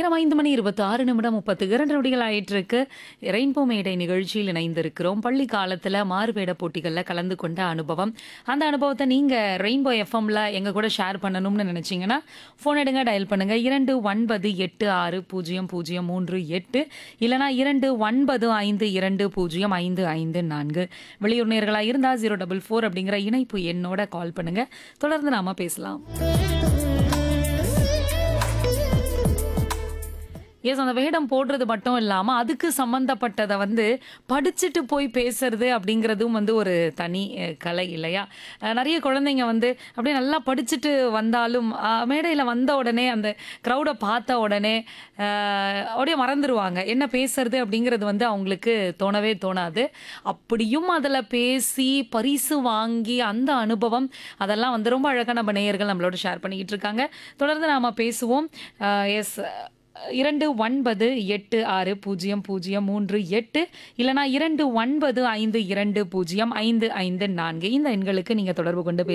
நேரம் ஐந்து மணி இருபத்தி ஆறு நிமிடம் முப்பத்து இரண்டு நொடிகள் ஆயிட்டு இருக்கு ரெயின்போ மேடை நிகழ்ச்சியில் இணைந்திருக்கிறோம் பள்ளி காலத்தில் மாறுவேட போட்டிகளில் கலந்து கொண்ட அனுபவம் அந்த அனுபவத்தை நீங்கள் ரெயின்போ எஃப்எம்ல எங்கள் கூட ஷேர் பண்ணணும்னு நினச்சிங்கன்னா ஃபோன் எடுங்க டயல் பண்ணுங்க இரண்டு ஒன்பது எட்டு ஆறு பூஜ்ஜியம் பூஜ்ஜியம் மூன்று எட்டு இல்லைனா இரண்டு ஒன்பது ஐந்து இரண்டு பூஜ்ஜியம் ஐந்து ஐந்து நான்கு வெளியூர் நேர்களாக இருந்தால் ஜீரோ டபுள் ஃபோர் அப்படிங்கிற இணைப்பு எண்ணோட கால் பண்ணுங்க தொடர்ந்து நாம பேசலாம் எஸ் அந்த வேடம் போடுறது மட்டும் இல்லாம அதுக்கு சம்பந்தப்பட்டதை வந்து படிச்சுட்டு போய் பேசுறது அப்படிங்கிறதும் வந்து ஒரு தனி அஹ், கலை இல்லையா அஹ், நிறைய குழந்தைங்க வந்து அப்படியே நல்லா படிச்சுட்டு வந்தாலும் அஹ், மேடையில வந்த உடனே அந்த க்ரௌடை பார்த்த உடனே அஹ், அப்படியே மறந்துடுவாங்க என்ன பேசுறது அப்படிங்கிறது வந்து அவங்களுக்கு தோணவே தோணாது அப்படியும் அதில் பேசி பரிசு வாங்கி அந்த அனுபவம் அதெல்லாம் வந்து ரொம்ப அழகாக நம்ம நேயர்கள் நம்மளோட ஷேர் பண்ணிக்கிட்டு இருக்காங்க தொடர்ந்து நாம பேசுவோம் எஸ் இரண்டு ஒன்பது எட்டு ஆறு பூஜ்ஜியம் பூஜ்ஜியம் மூன்று எட்டு இல்லைனா இரண்டு ஒன்பது ஐந்து இரண்டு பூஜ்ஜியம் ஐந்து ஐந்து நான்கு இந்த எண்களுக்கு நீங்கள் தொடர்பு கொண்டு பேச